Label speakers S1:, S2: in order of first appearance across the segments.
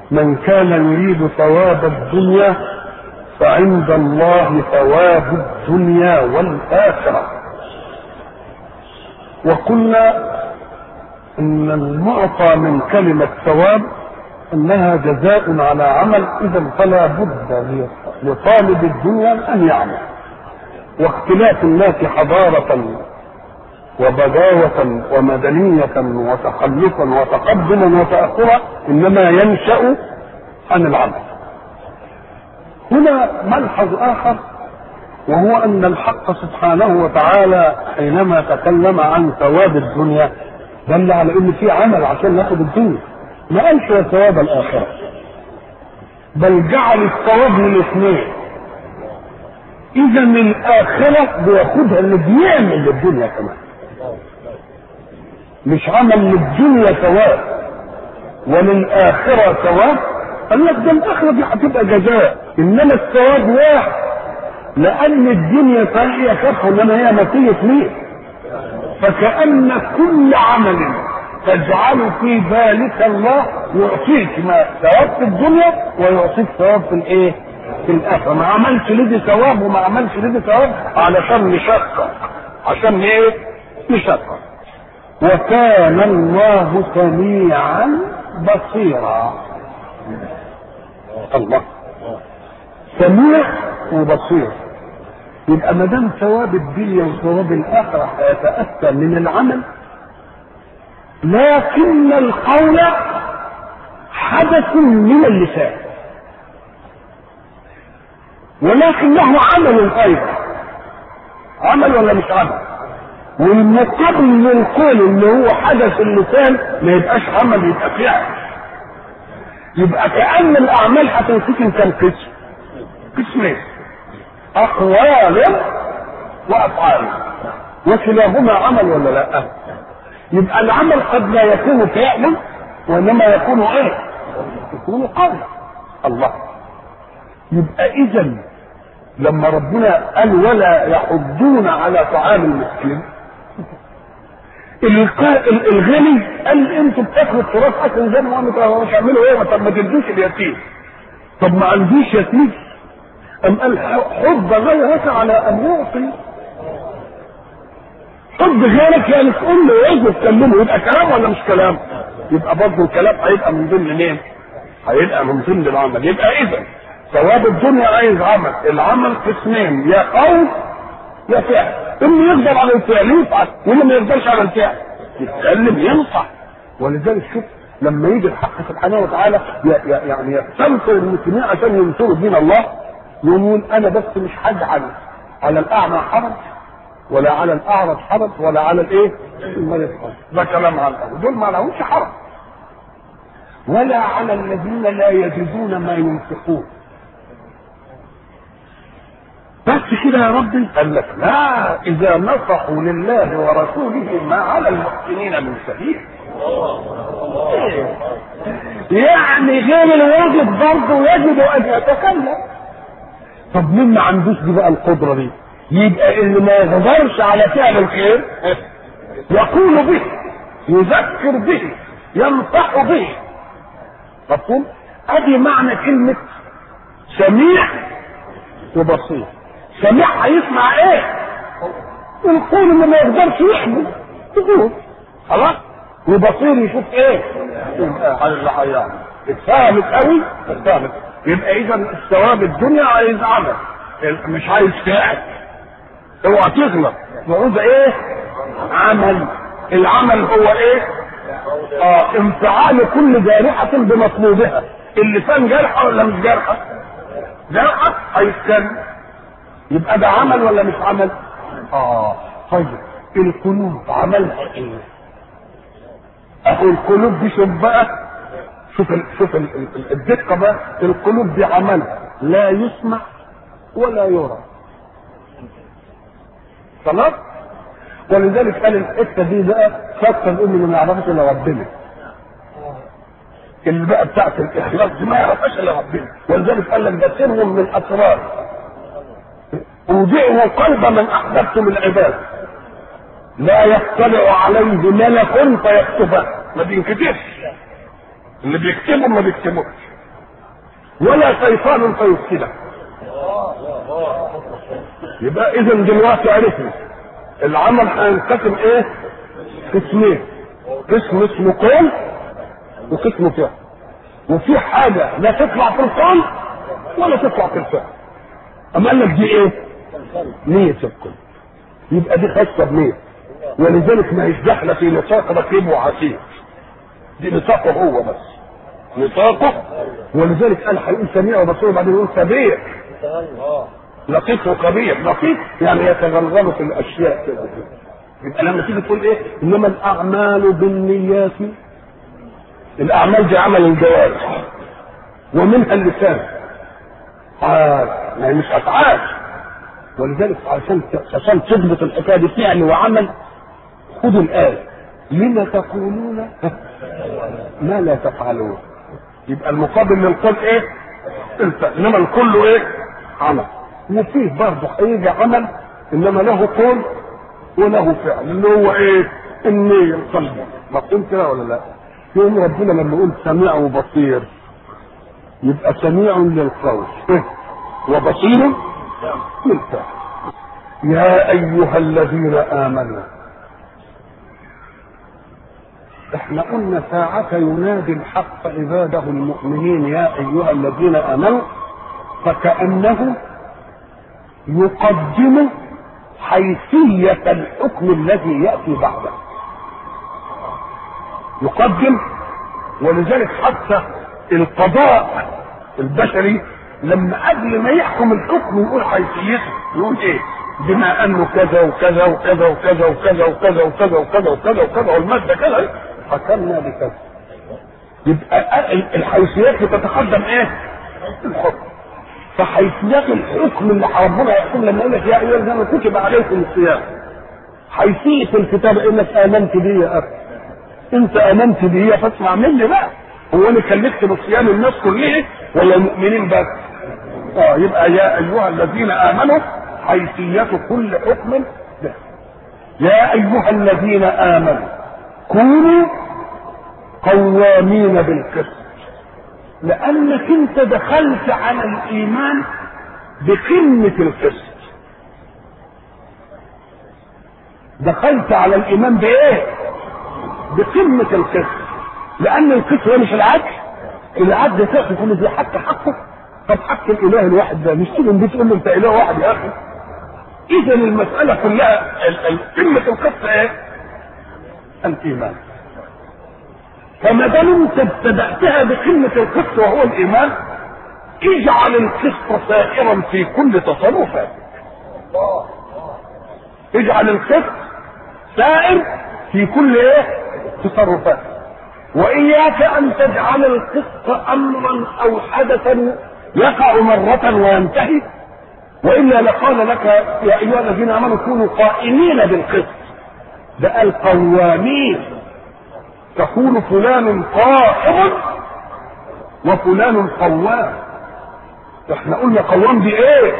S1: من كان يريد ثواب الدنيا فعند الله ثواب الدنيا والآخرة وقلنا ان المعطى من كلمة ثواب انها جزاء على عمل اذا فلا بد لطالب الدنيا ان يعمل واختلاف الناس حضارة وبداوة ومدنية وتخلفا وتقدما وتأخرا إنما ينشأ عن العمل هنا ملحظ آخر وهو أن الحق سبحانه وتعالى حينما تكلم عن ثواب الدنيا دل على أن في عمل عشان ناخد الدنيا ما قالش يا ثواب الآخرة بل جعل الثواب من الاثنين إذا الآخرة بياخدها اللي بيعمل للدنيا كمان مش عمل للدنيا ثواب وللآخرة ثواب قال لك ده الآخرة دي هتبقى جزاء إنما الثواب واحد لأن الدنيا صحيح كفر إنما هي نتيجة ليه فكأن كل عمل تجعل في ذلك الله يعطيك ما ثواب في الدنيا ويعطيك ثواب في الايه؟ في الاخره ما عملش لدي ثواب وما عملش لدي ثواب علشان نشقق عشان ايه؟ نشقق وكان الله سميعا بصيرا الله سميع وبصير يبقى ما دام ثواب الدنيا وثواب الاخره هيتاتى من العمل لكن القول حدث من اللسان ولكنه عمل ايضا عمل ولا مش عمل والمقابل للقول اللي هو حدث اللسان ما يبقاش عمل يبقى فعل يبقى كأن الأعمال هتنقسم كم قسم قسمين أقوال وأفعال وكلاهما عمل ولا لا؟ يبقى العمل قد لا يكون فعلا وإنما يكون إيه؟ يكون قولا الله يبقى إذا لما ربنا قال ولا يحضون على طعام المسكين الغني قال انتوا بتاكلوا التراث اكل زي ما انتوا هتعملوا ايه طب ما تدوش اليتيم طب ما عنديش يتيم ام قال حب غيرك على ان يعطي حب غيرك يعني تقول له ايه تكلمه يبقى كلام ولا مش كلام يبقى برضه الكلام هيبقى من ضمن مين هيبقى من ضمن العمل يبقى اذا ثواب الدنيا عايز عمل العمل قسمين يا قول يا فعل اللي يقدر على الفعل يفعل واللي ما يقدرش على الفعل يتكلم ينصح ولذلك شوف لما يجي الحق سبحانه وتعالى يعني يستنصر المسلمين عشان ينصروا دين الله يقول انا بس مش هجعل على الاعمى حرج ولا على الاعرج حرج ولا على الايه؟ المريض حرج ده كلام عن الاول دول ما لهمش حرج ولا على الذين لا يجدون ما ينفقون بس كده يا ربي قال لك لا اذا نصحوا لله ورسوله ما على المحسنين من سبيل يعني غير الواجب برضه يجب ان يتكلم طب مين ما عندوش دي بقى القدره دي يبقى اللي ما يقدرش على فعل الخير يقول به يذكر به ينصح به مفهوم ادي معنى كلمه سميع وبصير سميع هيسمع ايه القول اللي ما يقدرش يحمل تقول خلاص وبصير يشوف ايه اللي هيعمل اتفهمت قوي اتفهمت يبقى اذا الثواب الدنيا عايز عمل مش عايز فعل اوعى تغلط وعوز ايه عمل العمل هو ايه اه انفعال كل جارحة بمطلوبها اللسان جارحة ولا مش جارحة جارحة هيتكلم يبقى ده عمل ولا مش عمل اه طيب القلوب عملها ايه اهو القلوب دي شوف بقى شوف ال شوف ال الدقه بقى القلوب دي عملها لا يسمع ولا يرى خلاص ولذلك قال الحته دي بقى خاصه الام اللي ما يعرفش الا ربنا اللي بقى بتاعت الاخلاص دي ما يعرفهاش الا ربنا ولذلك قال لك ده سر من الاسرار اودعه قلب من احببت من العباد لا يطلع عليه ملك فيكتبه ما بينكتبش اللي بيكتبه ما بيكتبوش ولا شيطان فيفسدك يبقى اذا دلوقتي عرفنا العمل هينقسم ايه قسمين قسم اسمه قول وقسم فعل وفي حاجة لا تطلع في القول ولا تطلع في الفعل اما قال لك دي ايه نية القلب يبقى دي خاصة بنية ولذلك ما هيش داخلة في نطاق رقيب وعسير دي نطاقه هو بس نطاقه ولذلك قال هيقول سميع وبصير وبعدين يقول سبيع لطيف وخبير لطيف يعني يتغلغل في الاشياء كده يبقى لما تيجي تقول ايه انما الاعمال بالنيات الاعمال دي عمل الجوارح ومنها اللسان آه يعني مش افعال ولذلك عشان عشان تضبط الحكايه دي فعل وعمل خذوا الايه لما تقولون ما لا تفعلون يبقى المقابل للقول ايه الفعل انما الكل ايه عمل وفيه برضه هيجي عمل انما له قول وله فعل اللي هو ايه النية القلب مفهوم كده ولا لا يوم ربنا لما يقول سميع وبصير يبقى سميع للقول وبصير للفعل يا ايها الذين امنوا احنا قلنا ساعة ينادي الحق عباده المؤمنين يا ايها الذين امنوا فكأنه يقدم حيثية الحكم الذي يأتي بعده يقدم ولذلك حتى القضاء البشري لما قبل ما يحكم الحكم يقول حيثيته يقول ايه بما انه كذا وكذا وكذا وكذا وكذا وكذا وكذا وكذا وكذا وكذا والماده كذا حكمنا بكذا يبقى الحيثيات بتتقدم ايه الحكم فحيثيات الحكم اللي ربنا يحكم لما يقول لك يا ايها الذين كتب عليكم الصيام حيثيه الكتاب انك امنت بي يا اخي انت امنت بي فاسمع مني بقى هو انا كلفت بصيام الناس كلهم ولا المؤمنين بس اه يبقى يا ايها الذين امنوا حيثيه كل حكم ده يا ايها الذين امنوا كونوا قوامين بالقسط لانك انت دخلت على الايمان بقمه القسط دخلت على الايمان بايه بقمه القسط لان القسط هو مش العدل العدل تاخد كل ذي حق حقه طب حق الاله الواحد ده مش تيجي بتقول له انت اله واحد يا اخي اذا المساله كلها قمه القسط ايه الايمان فما دام انت ابتداتها بقمه القسط وهو الايمان اجعل القسط سائرا في كل تصرفاتك اجعل القسط سائر في كل ايه تصرفاتك واياك ان تجعل القسط امرا او حدثا يقع مره وينتهي والا لقال لك يا ايها الذين امنوا كونوا قائمين بالقسط ده قال قوامين تقول فلان قائم وفلان قوام احنا قلنا قوام دي ايه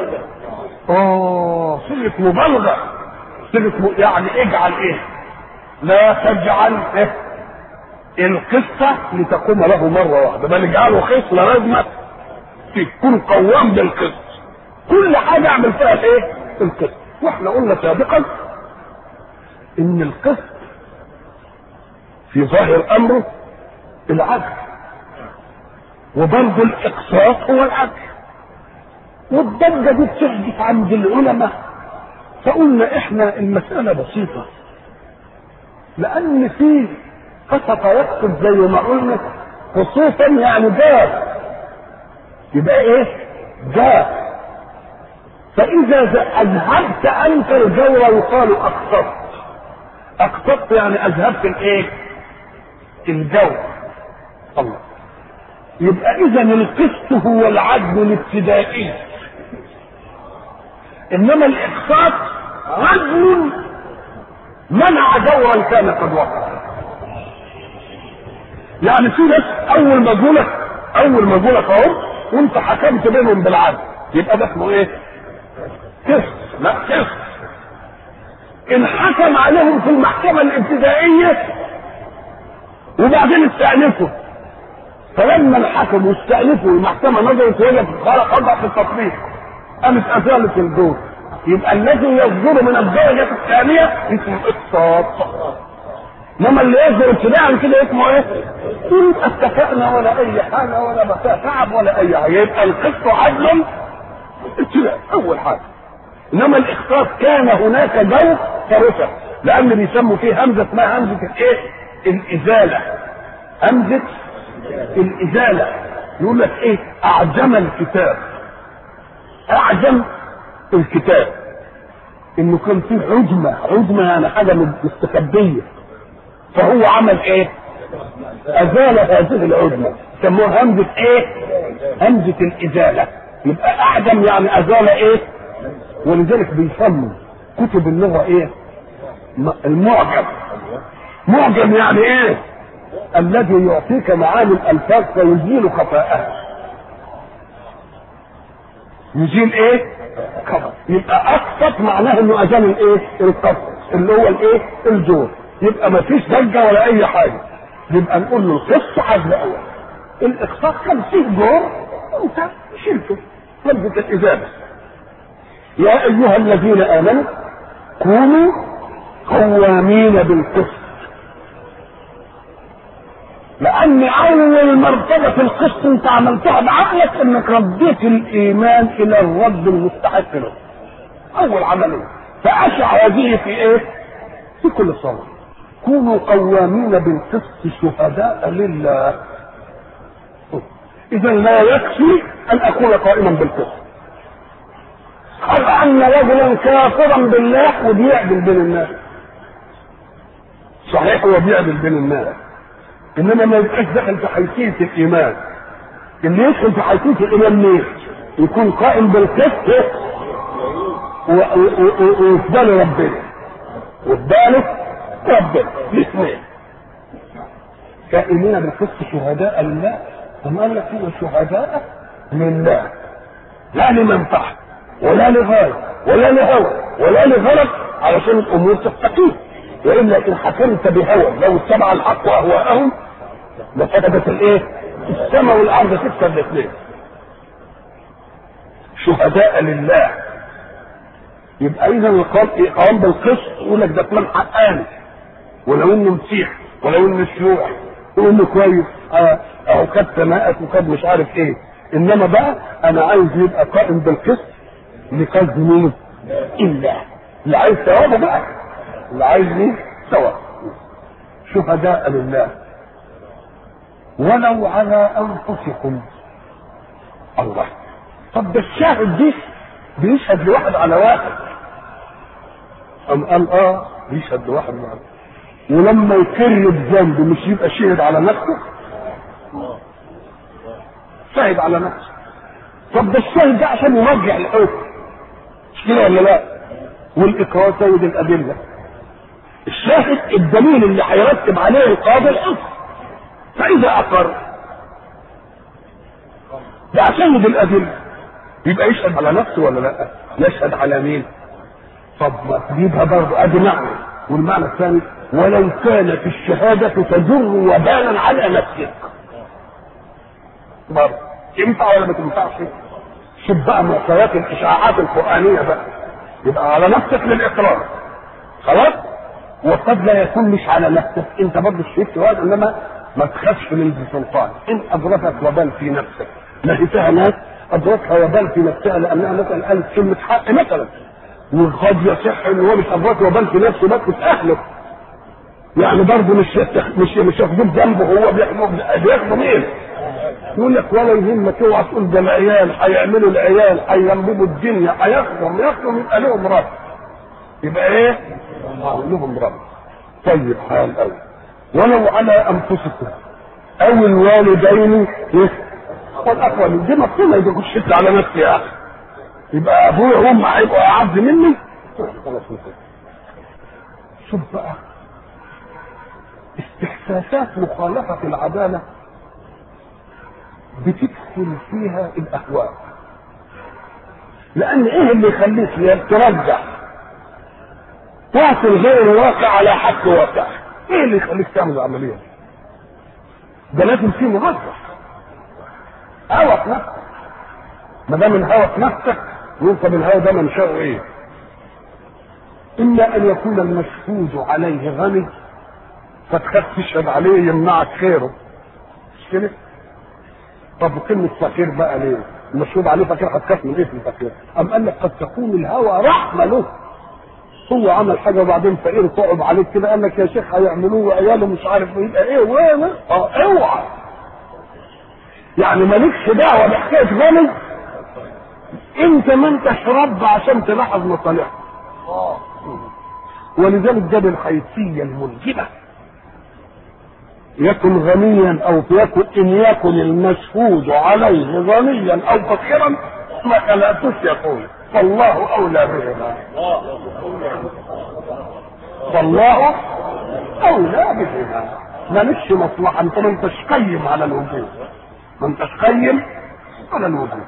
S1: اه صيغه مبالغه صيغه م... يعني اجعل ايه لا تجعل إيه؟ القصه لتقوم له مره واحده بل اجعله خصله لازمه تكون قوام بالقسط كل حاجه اعمل فيها الايه القسط واحنا قلنا سابقا ان القسط في ظاهر امره العدل وبرضه الاقساط هو العدل والضجه دي بتحدث عند العلماء فقلنا احنا المساله بسيطه لان في قسط يقصد زي ما قلنا خصوصا يعني جار يبقى ايه جار فاذا اذهبت انت الجور يقال اقسطت اقسطت يعني اذهبت الايه الجور الله يبقى اذا القسط هو العدل الابتدائي انما الاقساط عدل منع جورا كان قد وقع يعني في ناس اول ما جولك اول ما جولك اهو وانت حكمت بينهم بالعدل يبقى ده اسمه ايه؟ قسط لا قسط ان حكم عليهم في المحكمه الابتدائيه وبعدين استأنفوا فلما الحكم واستأنفوا المحكمة نظرت وجد خضع في التطبيق قامت أزالت الدور يبقى الذي يصدر من الدرجة الثانية اسمه اقساط انما اللي يصدر ابتداء كده اسمه ايه؟ يبقى اتفقنا ولا اي حاجه ولا بقى تعب ولا اي حاجه يبقى القسط عدل ابتداء اول حاجه انما الاختصاص كان هناك جو فرصه لان بيسموا فيه همزه اسمها همزه الايه؟ الازاله همزه الازاله يقول لك ايه؟ اعجم الكتاب اعجم الكتاب انه كان فيه عجمه عجمه يعني حاجه مستخبيه فهو عمل ايه؟ ازال هذه العجمه سموها همزه ايه؟ همزه الازاله يبقى اعجم يعني ازال ايه؟ ولذلك بيسموا كتب اللغه ايه؟ المعجم معجم يعني ايه؟ الذي يعطيك معاني الالفاظ فيزيل خفاءها يزيل ايه؟ خفاء يبقى اقسط معناه انه ازال الايه؟ القسط اللي هو الايه؟ الجور يبقى ما فيش ضجه ولا اي حاجه يبقى نقول له القسط عدل اول الاقساط كان فيه جور انت شلته لفظه الازاله يا ايها الذين امنوا كونوا قوامين بالقسط لان اول مرتبه في القسط انت عملتها بعقلك انك رديت الايمان الى الرب المستحق له اول عمليه فاشع هذه في ايه في كل صلاه كونوا قوامين بالقسط شهداء لله اذا لا يكفي ان اكون قائما بالقسط او ان رجلا كافرا بالله وبيعدل بين الناس صحيح هو بيعدل بين الناس انما ما يبقاش داخل في حيثيه الايمان اللي يدخل في حيثيه الايمان مين؟ يكون قائم بالقسط ويقبل ربنا والثالث ربنا الاثنين كائنين بالقسط شهداء لله ثم قال لك هو شهداء لله لا لمنفعه ولا لغايه ولا لهوى ولا لغرض علشان الامور تستقيم والا ان حكمت بهوى لو اتبع الحق اهواءهم لفسدت الايه؟ السماء والارض تكسر الاثنين شهداء لله يبقى اذا القوام بالقسط يقول لك ده فلان حقاني ولو انه مسيح ولو انه شيوعي وانه كويس اه اهو خد سماءات وخد مش عارف ايه انما بقى انا عايز يبقى قائم بالقسط لقصد مين؟ الا اللي عايز ثوابه بقى اللي عايز ايه؟ ثواب شهداء لله ولو على انفسكم الله طب ده الشاهد دي بيشهد لواحد على واحد أم قال اه بيشهد لواحد على واحد ولما يكر بذنب مش يبقى شهد على نفسه شهد على نفسه طب ده الشاهد ده عشان يرجع الحكم مش كده ولا لا والاقرار سيد الادله الشاهد الدليل اللي هيرتب عليه القاضي الاصل فاذا اقر ده سيد الادله يبقى يشهد على نفسه ولا لا يشهد على مين طب ما تجيبها برضه ادي معنى والمعنى الثاني ولو كانت الشهادة تجر وبالا على نفسك برضه ينفع ولا ما تنفعش شوف بقى معطيات الاشاعات القرآنية بقى يبقى على نفسك للإقرار خلاص وقد لا يكون مش على نفسك انت برضه شهدت واحد انما ما تخافش من السلطان ان ادركك وبال في نفسك ما هي فيها ناس ادركها وبال في نفسها لانها مثلا قالت كلمه حق مثلا وقد يصح ان هو مش ادرك وبال في نفسه بس في اهله يعني برضه مش مش مش واخدين جنبه هو بيحموا بياخدوا مين؟ يقول لك ولا يهمك اوعى تقول ده العيال هيعملوا العيال هينببوا الدنيا هيخدم يخدم يبقى لهم رب يبقى ايه؟ لهم رب طيب حال قوي ولو على انفسكم او الوالدين والاقوال دي مفهومه اذا كنت شفت على نفسي يا اخي يبقى ابويا وامي هيبقوا اعز مني شوف بقى استحساسات مخالفة العدالة بتدخل فيها الأهواء لأن إيه اللي يخليك ترجع تعطي غير الواقع على حق واقع إيه اللي يخليك تعمل العملية دي؟ ده لازم فيه موظف هوى في نفسك ما دام الهوى في نفسك وانت بالهوى ده منشأه ايه؟ اما ان يكون المشهود عليه غني فتخاف تشهد عليه يمنعك خيره مش كده؟ طب وكلمة فقير بقى ليه؟ المشهود عليه فقير هتخاف من ايه في الفقير؟ أم قال لك قد تكون الهوى رحمة له هو عمل حاجة وبعدين فقير صعب عليك كده قال لك يا شيخ هيعملوه وعياله مش عارف يبقى ايه وين اه اوعى يعني مالكش دعوة بحكاية غني انت ما انتش رب عشان تلاحظ مصالحه ولذلك جاب الحيثية الملجمة يكن غنيا او يكن ان يكن المشهود عليه غنيا او فقيرا ما خلقتوش يقول فالله اولى بهما فالله اولى بهما مالكش مصلحه انت ما انتش قيم على الوجود ما انتش قيم على الوجود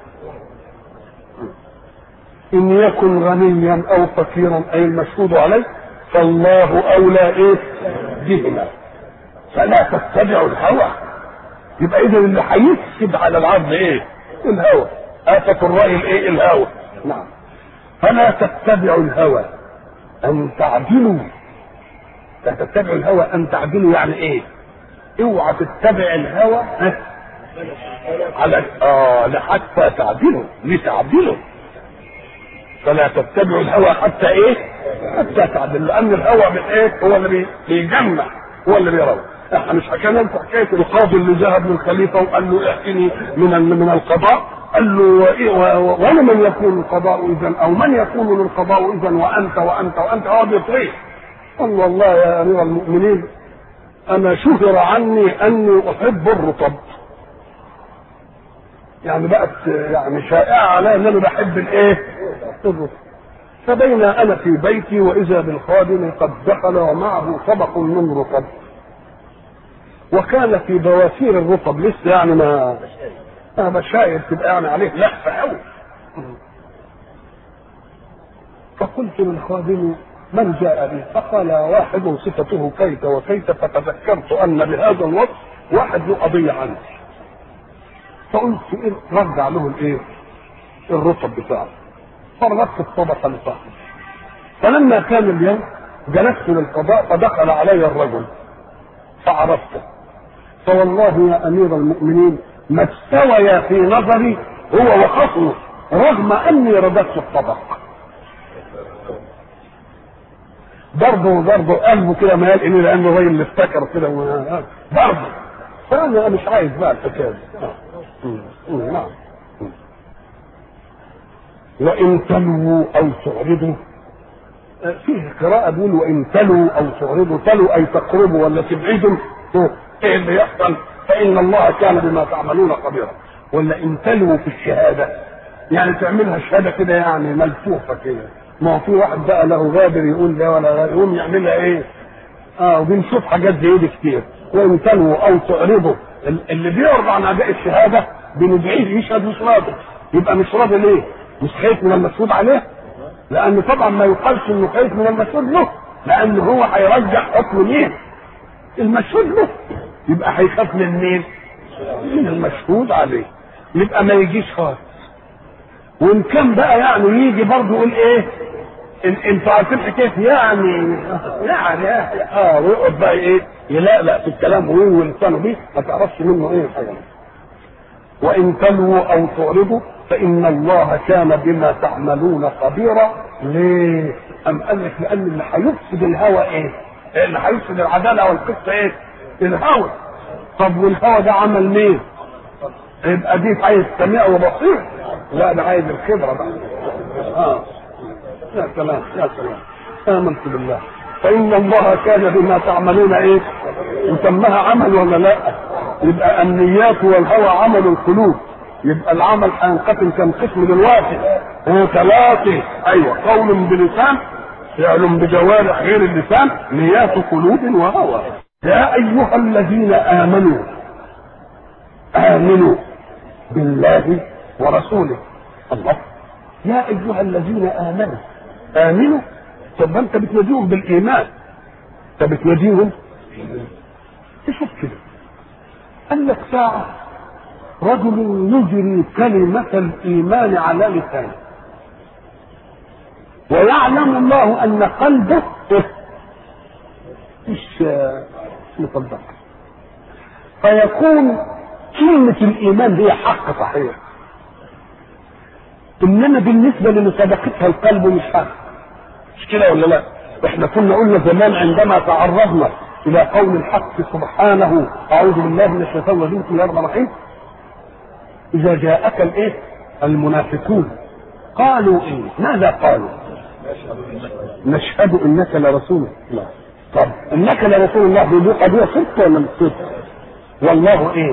S1: ان يكن غنيا او فقيرا اي المشهود عليه فالله اولى ايه بهما فلا تتبعوا الهوى يبقى اذا اللي هيفسد على العرض ايه الهوى آفة الرأي الايه الهوى نعم فلا تتبعوا الهوى ان تعدلوا لا تتبعوا الهوى ان تعدلوا يعني ايه اوعى تتبع الهوى ها؟ على اه لحتى تعدلوا لتعدلوا فلا تتبعوا الهوى حتى ايه حتى تعدلوا لان الهوى بالايه هو اللي بيجمع هو اللي بيروي احنا مش حكينا لكم حكايه القاضي اللي ذهب للخليفه وقال له احكني من من القضاء قال له وإيه وانا من يكون القضاء اذا او من يكون للقضاء اذا وانت وانت وانت هو بيطريق قال والله يا امير المؤمنين انا شهر عني اني احب الرطب يعني بقت يعني شائعه علي ان انا بحب الايه؟ الرطب فبين انا في بيتي واذا بالخادم قد دخل ومعه طبق من رطب وكان في بواسير الرطب لسه يعني ما ما بشاير تبقى يعني عليه لحفه قوي فقلت للخادم من جاء بي فقال واحد صفته كيت وكيت فتذكرت ان بهذا الوصف واحد له قضيه عندي فقلت إيه رجع له الايه الرطب بتاعه فرغت الطبقه لصاحبي فلما كان اليوم جلست للقضاء فدخل علي الرجل فعرفته فوالله يا امير المؤمنين ما استويا في نظري هو وخصمه رغم اني رددت الطبق برضه برضه قلبه كده مال الي لانه الراجل اللي افتكر كده برضه فانا مش عايز بقى الحكايه نعم وان تلووا او تعرضوا فيه قراءة بيقول وإن تلوا أو تعرضوا تلوا أي تقربوا ولا تبعدوا إيه اللي يحصل فإن الله كان بما تعملون خبيرا ولا إن تلوا في الشهادة يعني تعملها شهادة كده يعني ملفوفة كده ما هو في واحد بقى له غادر يقول ده ولا غادر يقوم يعملها إيه؟ اه وبنشوف حاجات زي دي كتير وإن تلوا أو تعرضوا اللي بيعرض عن أداء الشهادة بندعيه يشهد مش راضي يبقى مش راضي ليه؟ مش خايف من المسؤول عليه؟ لان طبعا ما يقالش انه خايف من المشهود له لان هو هيرجح حكم مين المشهود له يبقى هيخاف من مين من المشهود عليه يبقى ما يجيش خالص وان كان بقى يعني يجي برضه يقول ايه إن انتوا عارفين حكايه يعني يعني اه ويقعد بقى ايه يلقلق في الكلام وهو لسانه بيه ما تعرفش منه ايه حاجه وان تلووا او تعرضوا فان الله كان بما تعملون خبيرا ليه ام قال لك لان اللي هيفسد الهوى ايه اللي هيفسد العداله والقصه ايه الهوى طب والهوى ده عمل مين يبقى دي عايز سميع وبصير لا ده عايز الخبره بقى اه يا سلام يا سلام امنت بالله فان الله كان بما تعملون ايه وسماها عمل ولا لا يبقى النيات والهوى عمل القلوب يبقى العمل هينقسم كم قسم دلوقتي هو ثلاثة أيوة قول بلسان فعل بجوارح غير اللسان نيات قلوب وهوى يا أيها الذين آمنوا آمنوا بالله ورسوله الله يا أيها الذين آمنوا آمنوا طب أنت بتناديهم بالإيمان أنت بتناديهم تشوف كده قال لك ساعة رجل يجري كلمة الإيمان على لسانه ويعلم الله أن قلبه مش مصدق فيكون كلمة الإيمان هي حق صحيح إنما بالنسبة لمسابقتها القلب مش حق مش كده ولا لا؟ احنا كنا قلنا زمان عندما تعرضنا إلى قول الحق سبحانه أعوذ بالله من الشيطان الرجيم بسم الله الرحمن الرحيم إذا جاءك الإيه؟ المنافقون قالوا إيه؟ ماذا قالوا؟ نشهد إنك لرسول الله طب إنك لرسول الله دي قضية صدق ولا مش صدق؟ والله إيه؟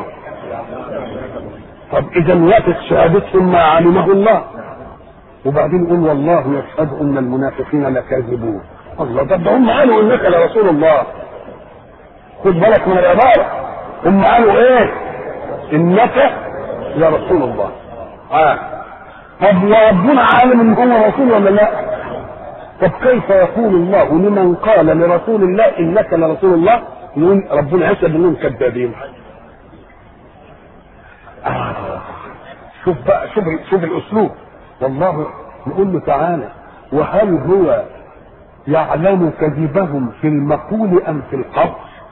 S1: طب إذا وافق شهادتهم ما علمه الله وبعدين يقول والله يشهد ان المنافقين لكاذبون الله طب ده هم قالوا انك لرسول الله خد بالك من العباره هم قالوا ايه انك لرسول الله آه. طب وربنا عالم ان هو رسول ولا لا طب كيف يقول الله لمن قال لرسول الله انك لرسول الله يقول ربنا يشهد انهم كذابين آه. شوف بقى شوف شوف الاسلوب والله نقول له تعالى وهل هو يعلم كذبهم في المقول ام في القول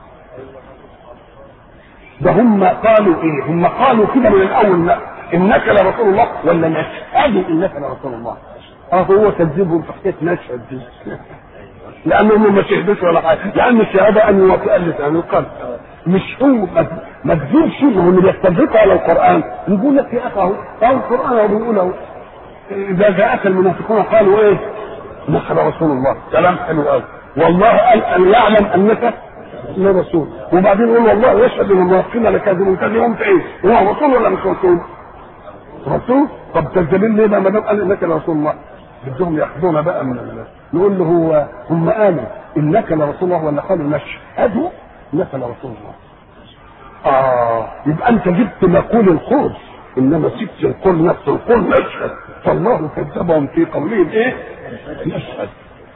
S1: ده هم قالوا ايه هم قالوا كده من الاول لا انك لرسول الله ولا نشهد انك لرسول الله اه هو كذبهم في حكايه نشهد دي لانهم ما شهدوش ولا حاجه لان الشهاده ان يوافق اللسان القلب مش هو ما تجيبش ما هو اللي بيستدركوا على القران يقول لك يا اخي اهو القران هو بيقول اهو اذا جاءك المنافقون قالوا ايه نحن رسول الله كلام حلو قوي والله قال ان يعلم انك لرسول وبعدين يقول والله يشهد ان المنافقين لكاذبون كاذبون في ايه؟ هو رسول ولا مش رسول؟ رسول؟ طب كذابين ليه بقى ما دام قال انك لرسول الله؟ بدهم ياخذونا بقى من الله. نقول له هو هم قالوا انك لرسول الله ولا قالوا نشهد انك لرسول الله؟ اه يبقى انت جبت مقول القول انما سبت القول نفس القول نشهد فالله كذبهم في قولهم ايه؟ نشهد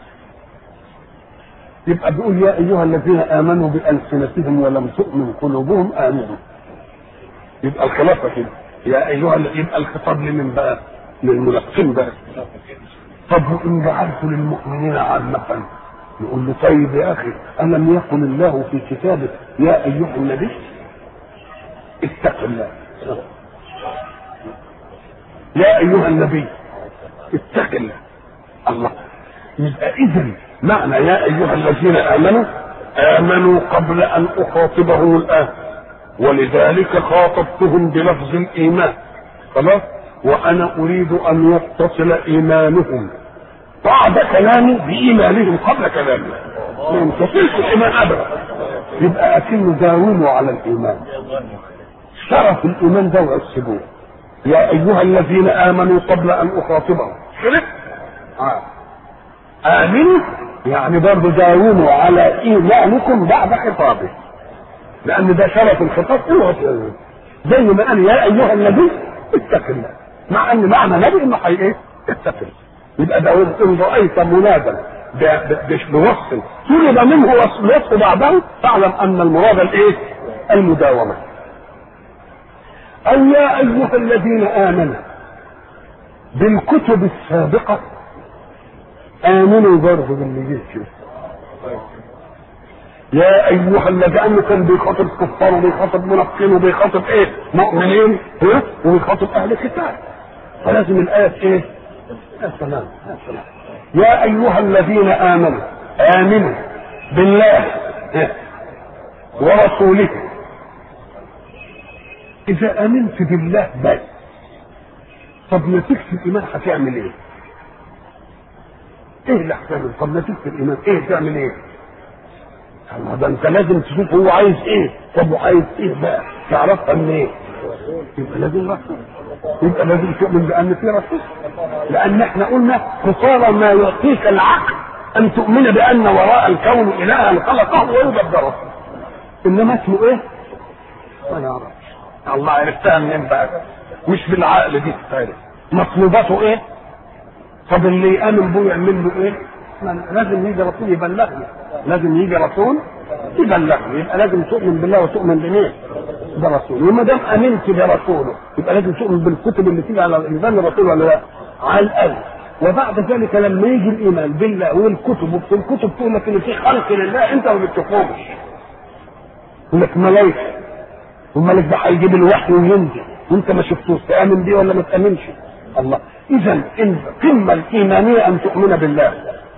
S1: يبقى بيقول يا ايها الذين امنوا بالسنتهم ولم تؤمن قلوبهم امنوا يبقى الخلافه كده يا ايها يبقى الخطاب لمن بقى؟ للمنافقين بقى طب وان جعلت للمؤمنين عامة يقول له طيب يا اخي الم يقل الله في كتابه يا ايها النبي اتق الله يا ايها النبي اتق الله الله يبقى اذا معنى يا ايها الذين امنوا امنوا قبل ان اخاطبهم الان ولذلك خاطبتهم بلفظ الايمان خلاص وانا اريد ان يتصل ايمانهم بعد كلامي بايمانهم قبل كلامي ما ينتصلش الايمان ابدا يبقى اكنه داوموا على الايمان شرف الايمان ده وعصبوه يا ايها الذين امنوا قبل ان اخاطبهم شرف آه. امنوا يعني برضه داوموا على ايمانكم بعد خطابه لان ده شرف الخطاب اوعى زي ما قال يا ايها النبي اتق الله مع ان معنى نبي انه حي ايه؟ اتق الله يبقى ده ان رايت منادا بوصف طلب منه الوصف بعده فاعلم ان المراد الايه؟ المداومه او يا ايها الذين امنوا بالكتب السابقه امنوا برضه باللي جه يا ايها الذين كان بيخاطب كفار وبيخاطب منافقين وبيخاطب ايه مؤمنين ها وبيخاطب اهل الكتاب فلازم الايه ايه يا سلام يا سلام يا ايها الذين امنوا امنوا بالله ورسوله اذا امنت بالله بس طب نتيجه الايمان هتعمل ايه ايه اللي هتعمل طب نتيجه الايمان ايه تعمل ايه الله ده انت لازم تشوف هو عايز ايه طب وعايز ايه بقى تعرفها منين إيه؟ يبقى لازم رسول يبقى لازم تؤمن بان في رسول لان احنا قلنا قصارى ما يعطيك العقل ان تؤمن بان وراء الكون الها خلقه ويدبره انما اسمه ايه؟ ما نعرفش الله عرفتها منين بقى مش بالعقل دي تتعرف مطلوباته ايه؟ طب اللي يامن بيه يعمل له ايه؟ لازم يجي رسول يبلغني لازم يجي رسول يبلغني يبقى لازم تؤمن بالله وتؤمن بمين؟ برسوله وما دام امنت برسوله يبقى لازم تؤمن بالكتب اللي تيجي على لسان الرسول ولا لا؟ على الاول وبعد ذلك لما يجي الايمان بالله والكتب وفي الكتب تقول لك ان في خلق لله انت ما بتشوفوش يقول لك ملائكه والملك ده هيجيب الوحي وينزل وانت ما شفتوش تامن بيه ولا ما تامنش الله اذا القمه الايمانيه ان تؤمن بالله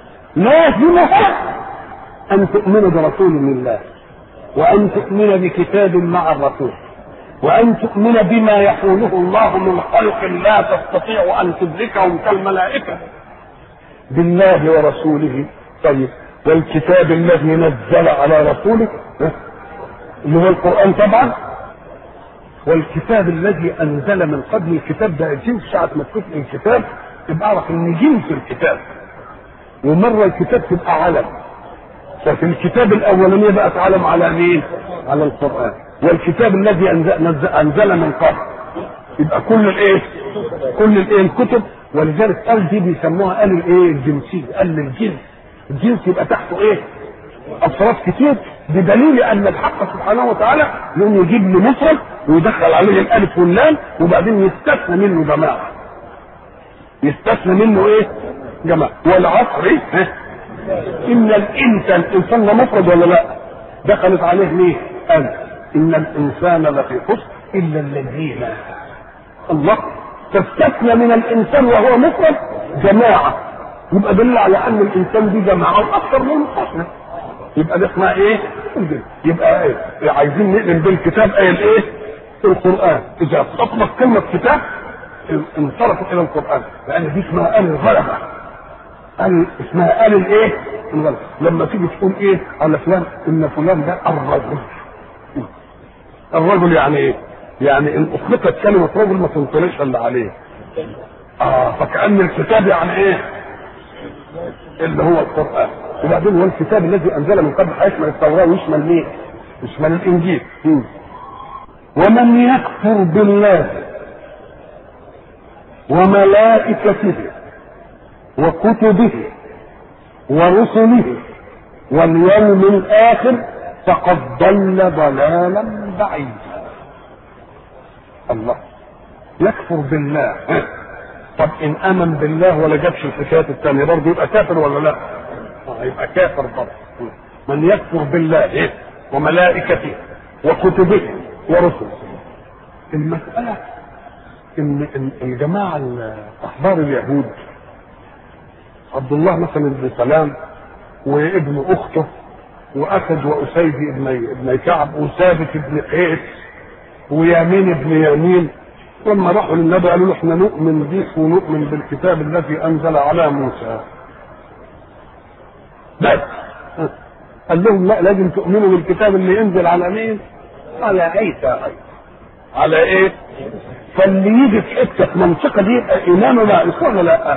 S1: لازمها ان تؤمن برسول من الله وان تؤمن بكتاب مع الرسول وان تؤمن بما يقوله الله من خلق لا تستطيع ان تدركهم كالملائكه بالله ورسوله طيب والكتاب الذي نزل على رسوله اللي هو القران طبعا والكتاب الذي انزل من قبل الكتاب ده جنس ساعه ما تشوف الكتاب تبقى اعرف ان جنس الكتاب ومره الكتاب تبقى علم ففي الكتاب الاولانيه بقت علم على مين؟ على القران والكتاب الذي انزل, نزل انزل من قبل يبقى كل الايه؟ كل الايه؟ الكتب ولذلك قال دي بيسموها قال الايه؟ الجنسيه قال الجنس الجنس يبقى تحته ايه؟ افراد كتير بدليل ان الحق سبحانه وتعالى يوم يجيب لي مفرد ويدخل عليه الالف واللام وبعدين يستثنى منه جماعه يستثنى منه ايه؟ جماعه والعصر ها ان الانسان الانسان ده مفرد ولا لا؟ دخلت عليه ليه؟ قال ان الانسان لفي خسر الا الذين الله تستثنى من الانسان وهو مفرد جماعه يبقى دل على ان الانسان دي جماعه واكثر من خسر يبقى ده اسمها ايه؟ يبقى ايه؟ عايزين نقلب بالكتاب ايه الايه؟ القران اذا تطلق كلمه كتاب انصرفت الى القران لان دي اسمها ال الغلبه ال اسمها ال الايه؟ الغلبه لما تيجي تقول ايه على فلان ان فلان ده الرجل الرجل يعني ايه؟ يعني ان اطلقت كلمه رجل ما تنطلقش الا عليه اه فكأن الكتاب يعني ايه؟ اللي هو القرآن وبعدين هو الكتاب الذي أنزل من قبل هيشمل التوراة ويشمل مين؟ يشمل الإنجيل م. ومن يكفر بالله وملائكته وكتبه ورسله واليوم الآخر فقد ضل ضلالا بعيدا الله يكفر بالله طب ان امن بالله ولا جابش الحكايات الثانيه برضه يبقى كافر ولا لا؟ آه يبقى كافر برضه من يكفر بالله إيه؟ وملائكته وكتبه ورسله المسألة إن إن الجماعة أحبار اليهود عبد الله مثلا بن سلام وابن أخته وأسد وأسيد ابن ابن كعب وثابت ابن قيس ويامين ابن يامين لما راحوا للنبي قالوا له احنا نؤمن بيك ونؤمن بالكتاب الذي انزل على موسى بس قال لهم لا لازم تؤمنوا بالكتاب اللي ينزل على مين؟ على عيسى ايضا على ايه؟ فاللي يجي في حته منطقه دي يبقى ايمانه ناقص ولا لا؟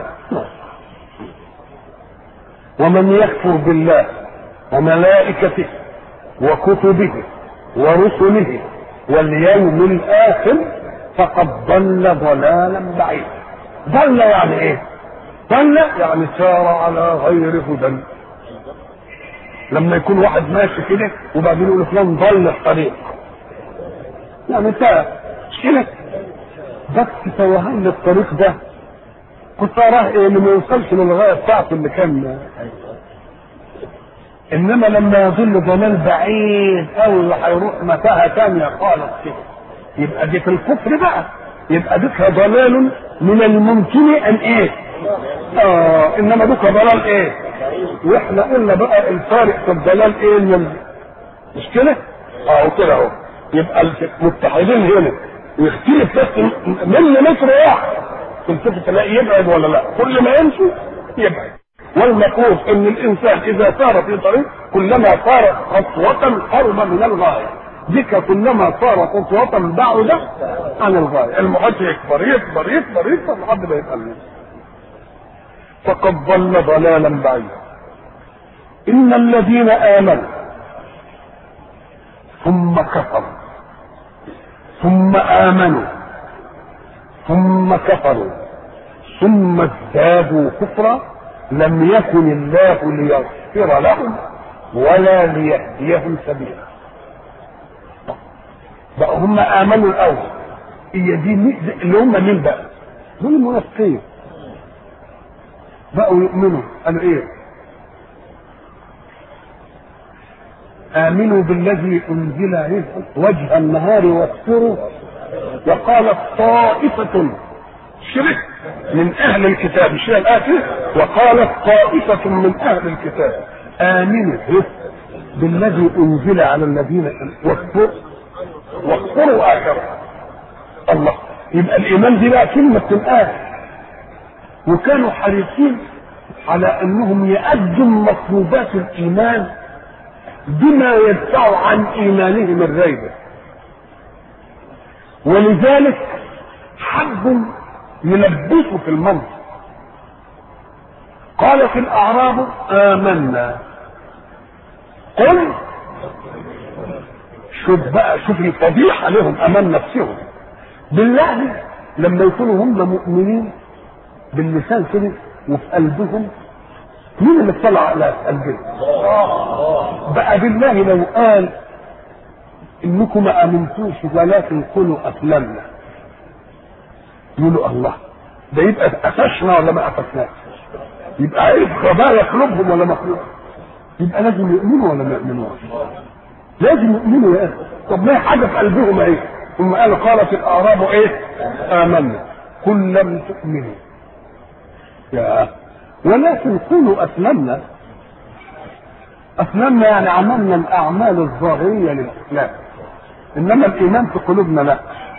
S1: ومن يكفر بالله وملائكته وكتبه ورسله واليوم الاخر فقد ضل ضلالا بعيدا ضل يعني ايه ضل يعني سار على غير هدى لما يكون واحد ماشي كده وبعدين يقول فلان ضل الطريق يعني انت مش كده بس توهان للطريق ده كنت اراه ايه اللي ما يوصلش للغايه بتاعته اللي كان انما لما يضل ضلال بعيد قوي هيروح متاهه ثانيه خالص كده يبقى دي في الكفر بقى يبقى ديك ضلال من الممكن ان ايه اه انما دوك ضلال ايه واحنا قلنا بقى الفارق في الضلال ايه من مش كده اه كده اهو يبقى المتحدين هنا يختلف بس مليمتر واحد تلتفت تلاقي يبعد ولا لا كل ما يمشي يبعد والمفروض ان الانسان اذا سار في طريق كلما سار خطوه قرب من الغايه ذكر كلما صار خطوة بعد عن الغاية المحج يكبر يكبر يكبر يكبر لحد ما يبقى فقد ضل ضلالا بعيدا إن الذين آمنوا ثم كفروا ثم آمنوا ثم كفروا ثم ازدادوا كفرا لم يكن الله ليغفر لهم ولا ليهديهم سبيلا بقى هم امنوا الاول هي دي مي- اللي هم مين بقى؟ دول المنافقين بقوا يؤمنوا قالوا ايه؟ آمنوا بالذي أنزل عليه وجه النهار واكفروا وقالت طائفة شرك من أهل الكتاب مش هي الآية وقالت طائفة من أهل الكتاب آمنوا بالذي أنزل على الذين واكفروا واكفروا آخره الله يبقى الإيمان دي بقى كلمة الآية وكانوا حريصين على أنهم يقدم مطلوبات الإيمان بما يدفع عن ايمانهم الريبه ولذلك حبوا يلبسوا في المنطق قالت الاعراب امنا قل شوف بقى شوف الفضيحه لهم امام نفسهم بالله لما يكونوا هم مؤمنين باللسان كده وفي قلبهم مين اللي اطلع على قلبهم بقى بالله لو قال انكم ما امنتوش ولكن قولوا اسلمنا يقولوا الله ده يبقى قفشنا ولا ما قفشناش يبقى عيب خبايا قلوبهم ولا مخلوق يبقى لازم يؤمنوا ولا ما يؤمنوش لازم يؤمنوا يا اخي طب ما هي حاجه في قلبهم ايه ثم قال قالت الاعراب ايه امنا قل لم تؤمنوا يا ولكن قولوا اسلمنا اسلمنا يعني عملنا الاعمال الظاهريه للاسلام انما الايمان في قلوبنا لا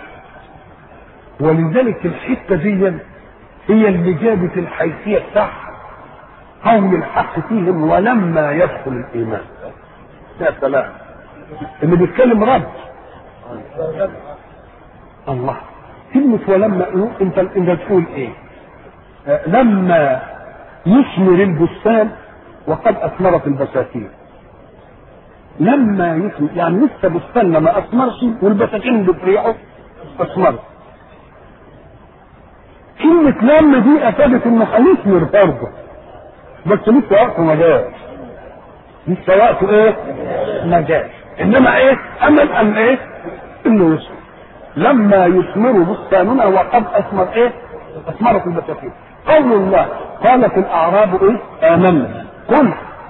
S1: ولذلك الحته دي هي اللي جابت الحيثيه بتاعها قول الحق فيهم ولما يدخل الايمان يا سلام اللي بيتكلم رب الله كلمة ولما إيه؟ انت انت تقول ايه؟ آه، لما يثمر البستان وقد اثمرت البساتين لما يثمر يعني لسه بستاننا ما اثمرش والبساتين بتريحه اثمرت كلمة لما دي افادت انه هيثمر برضه بس لسه وقته ما جاش لسه وقته ايه؟ ما جاش انما ايه؟ امل ان ايه؟ انه يثمر لما يثمر بستاننا وقد اثمر ايه؟ اثمرت البساتين قول الله قالت الاعراب ايه؟ امنا قل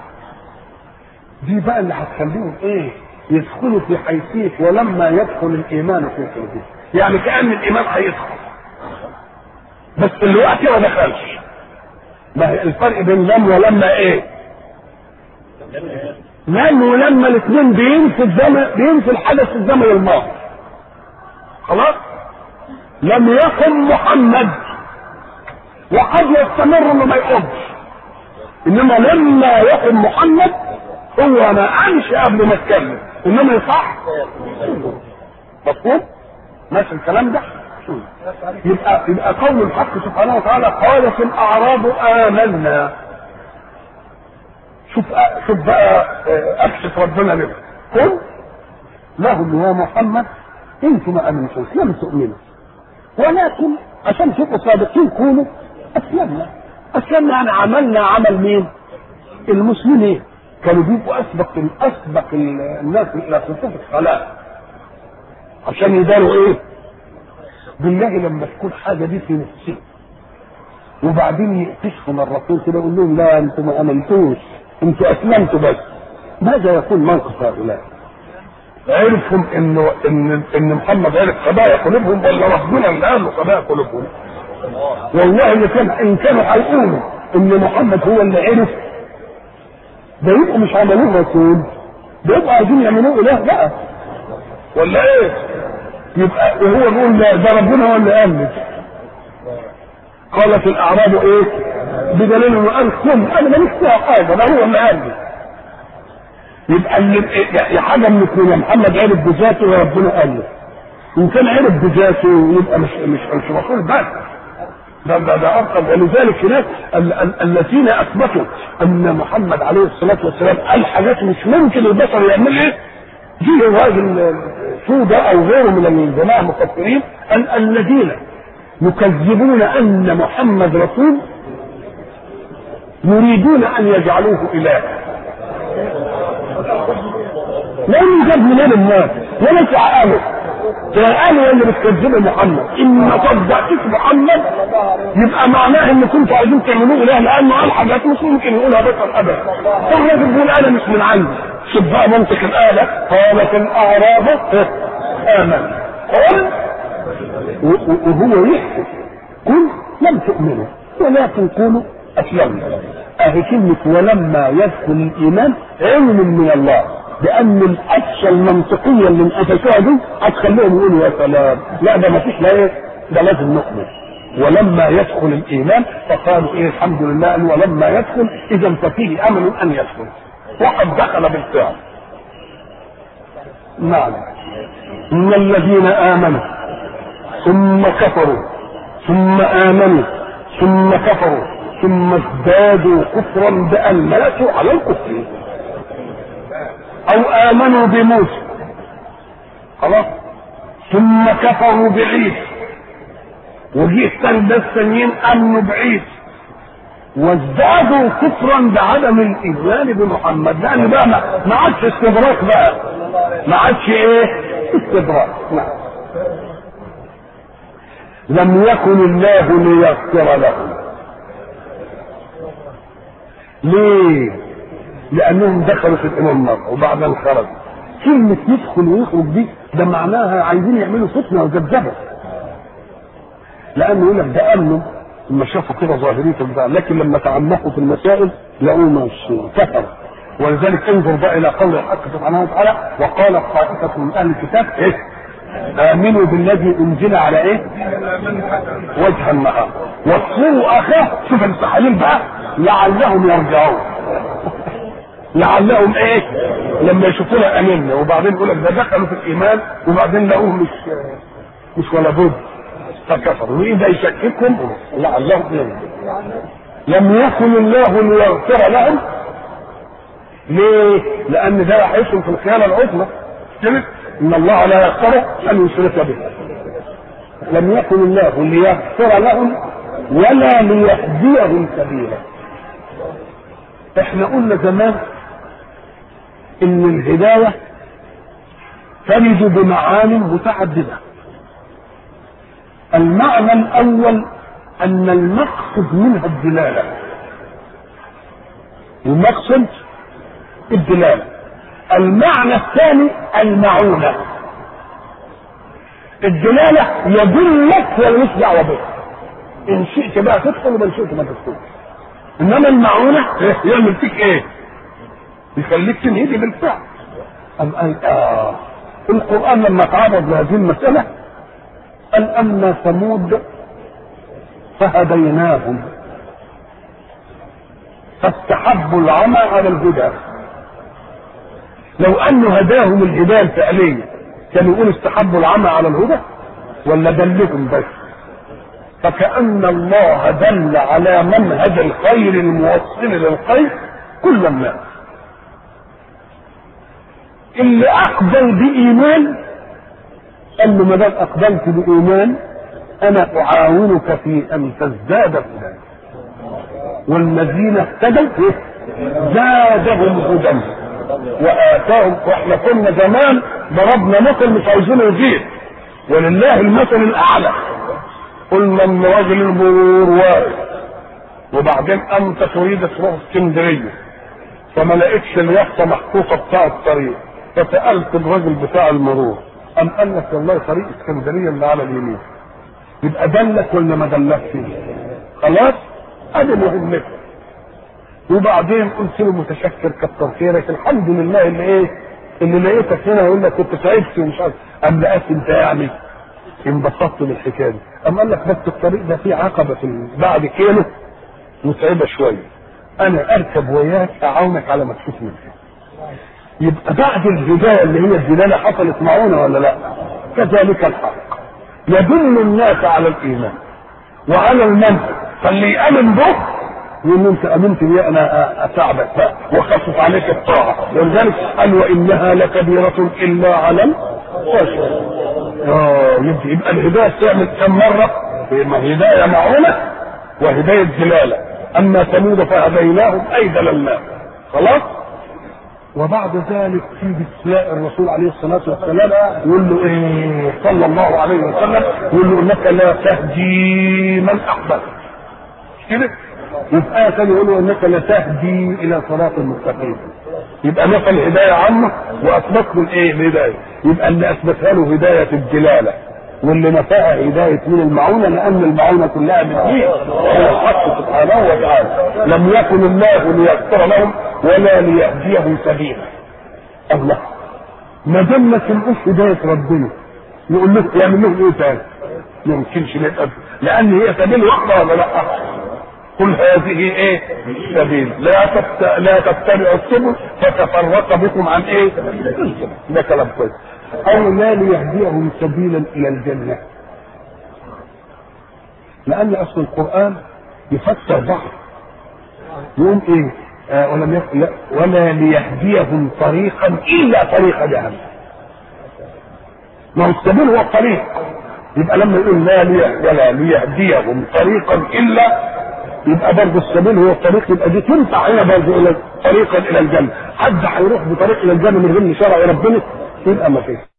S1: دي بقى اللي هتخليهم ايه؟ يدخلوا في حيثيه ولما يدخل الايمان في قلوبهم يعني كان الايمان هيدخل بس الوقت ما دخلش ما هي الفرق بين لم ولما ايه؟ لم ولما الاثنين بينفي الزمن بينفي الحدث في الزمن الماضي خلاص لم يقم محمد وقد يستمر انه ما يقومش انما لما يقم محمد هو ما قامش قبل ما اتكلم انما يصح مفهوم ماشي الكلام ده يبقى يبقى قول الحق سبحانه وتعالى قالت الاعراب امنا شوف شوف بقى اكشف ربنا لهم قل لهم يا محمد انتم ما امنتوش لم تؤمنوا ولكن عشان تبقوا صادقين كونوا اسلمنا اسلمنا يعني عملنا عمل مين؟ المسلمين كانوا بيبقوا اسبق اسبق الناس الى صفوف الصلاه عشان يداروا ايه؟ بالله لما تكون حاجه دي في نفسي وبعدين يقتشفوا الرسول كده يقول لهم لا انتم ما امنتوش انتوا اسلمتوا بس ماذا يكون موقف هؤلاء؟ عرفهم انه ان ان محمد عرف خبايا قلوبهم ولا ربنا اللي قال له خبايا قلوبهم والله اللي كان ان كانوا هيقولوا ان محمد هو اللي عرف ده يبقوا مش عملوه رسول ده يبقوا عايزين يعملوه اله بقى ولا ايه؟ يبقى وهو بيقول لا ده ربنا هو اللي قال لي قالت الاعراب ايه؟ بدليل انه قال كن انا ماليش فيها حاجه ده هو اللي قال لي يبقى اللي يا حاجه من الاثنين يا محمد عرف بذاته وربنا قال له ان كان عرف بذاته يبقى مش مش مش رسول بس ده ده ده ارقم ولذلك هناك ال- ال- الذين اثبتوا ان محمد عليه الصلاه والسلام قال حاجات مش ممكن البشر يعملها جه راجل سودة او غيره من الجماعه المفكرين ال- الذين يكذبون ان محمد رسول يريدون ان يجعلوه اله لم يجاب منين الناس وليس عقله ده قالوا اللي بتكذبوا محمد ان ما صدقتش محمد يبقى معناه ان كنتوا عايزين تعملوه اله لانه قال حاجات مش ممكن يقولها بشر ابدا فاحنا بنقول انا مش من عندي شوف بقى منطق الاله قالت الاعراب امن قل وهو يحكي قل لم تؤمنوا ولكن قولوا اسلمنا اهي كلمة ولما يدخل الايمان علم من الله بان القفشه المنطقيه اللي انقفشوها دي هتخليهم يقولوا يا سلام لا ده ما فيش لا ايه ده لازم نؤمن ولما يدخل الايمان فقالوا ايه الحمد لله أن ولما يدخل اذا ففيه امل ان يدخل وقد دخل بالفعل نعم ان الذين امنوا ثم كفروا ثم امنوا ثم كفروا ثم ازدادوا كفرا بان ماتوا على الكفر او امنوا بموسى خلاص ثم كفروا بعيسى وجيه كان ده الثانيين امنوا بعيسى وازدادوا كفرا بعدم الايمان بمحمد لان بقى ما عادش استدراك بقى ما عادش ايه استدراك نعم لم يكن الله ليغفر لهم ليه لانهم دخلوا في الايمان مره وبعدين خرجوا كلمة يدخل ويخرج دي ده معناها عايزين يعملوا فتنة وذبذبة لأنه يقول لك ده أمنوا ثم شافوا كده ظاهرية البتاع لكن لما تعمقوا في المسائل لقوه مش كفر ولذلك انظر بقى إلى قول الحق سبحانه وتعالى وقال طائفة من أهل الكتاب إيه؟ آمنوا بالذي أنزل على إيه؟ وجه النهار واكفروا أخاه شوف التحاليل بقى لعلهم يرجعون لعلهم ايه لما يشوفونا امنا وبعدين يقول لك ده دخلوا في الايمان وبعدين لقوه مش مش ولا بد فكفروا واذا يشككهم لعلهم يرجعون لم يكن الله ليغفر لهم ليه؟ لان ده يحيشهم في الخيانه العظمى ان الله لا يغفر ان يشرك به لم يكن الله ليغفر لهم ولا ليهديهم سبيلا احنا قلنا زمان ان الهداية ترد بمعان متعددة المعنى الاول ان المقصد منها الدلالة المقصد الدلالة المعنى الثاني المعونة الدلالة يدلك ولا دعوة به ان شئت بقى تدخل ومن شئت ما تدخلش انما المعونة يعمل فيك ايه يخليك تنهدي بالفعل أم قال آه القرآن لما تعرض لهذه المسألة قال أما ثمود فهديناهم فاستحبوا العمى على الهدى لو أنه هداهم الهداية الفعلية كانوا يقولوا استحبوا العمى على الهدى ولا دلهم بس فكأن الله دل على منهج الخير الموصل للخير كل الناس اللي اقبل بايمان قال له ما دام اقبلت بايمان انا اعاونك في ان تزداد هدى والذين اهتدوا زادهم هدى واتاهم واحنا كنا زمان ضربنا مثل مش عايزينه يزيد ولله المثل الاعلى قلنا ان راجل المرور واقف وبعدين انت تريد تروح اسكندريه فما لقيتش اليافطه محطوطه بتاع الطريق فسالت الراجل بتاع المرور قام قال لك والله طريق اسكندريه اللي على اليمين يبقى دلك ولا ما دلكش خلاص ادي مهمتك وبعدين قلت له متشكر كتر خيرك الحمد لله اللي ايه اللي لقيتك هنا يقول لك كنت تعبت ومش عارف قام لقاك انت يعني انبسطت بالحكايه دي قام قال لك بس الطريق ده فيه عقبه في بعد كيلو متعبه شويه انا اركب وياك اعاونك على ما تشوف منها يبقى بعد الهدايه اللي هي الدلاله حصلت معونه ولا لا كذلك الحق يدل الناس على الايمان وعلى المنهج فاللي يامن به يقول انت امنت بي انا اساعدك بقى واخفف عليك الطاعه ولذلك قال وانها لكبيره الا على الخاشعين اه يبقى, يبقى الهدايه تعمل كم مره؟ هدايه معونه وهدايه دلاله اما ثمود فهديناهم اي دللناهم خلاص؟ وبعد ذلك تيجي تلاقي الرسول عليه الصلاه والسلام يقول له ايه صلى الله عليه وسلم يقول له انك لا تهدي من احببت مش كده؟ يبقى كان يقول له انك لا تهدي الى صراط مستقيم يبقى نفى الهدايه عامه واثبت له الايه؟ الهدايه يبقى اللي اثبتها له هدايه الدلاله واللي نفاها هدايه من المعونه لان المعونه كلها من مين؟ هو الحق سبحانه وتعالى لم يكن الله ليغفر لهم ولا ليهديهم سبيلا الله ما دام ما سمعوش هدايه ربنا يقول له يعمل لهم ايه تاني؟ ما يمكنش نتقبل لان هي سبيل واحده ولا لا؟ قل هذه ايه سبيل لا تبت... لا تتبعوا السبل فتفرق بكم عن ايه ده كلام كويس او لا ليهديهم سبيلا الى الجنه لان اصل القران يفسر بعض يقول ايه آه ولم يكن لا ولا ليهديهم طريقا الا طريق جهنم ما هو السبيل هو الطريق يبقى لما يقول لا لي ولا ليهديهم طريقا الا يبقى برضه السبيل هو الطريق يبقى دي تنفع هنا برضه الى طريقا الى الجنه حد هيروح بطريق الى الجنه من غير شرع ربنا يبقى ما فيش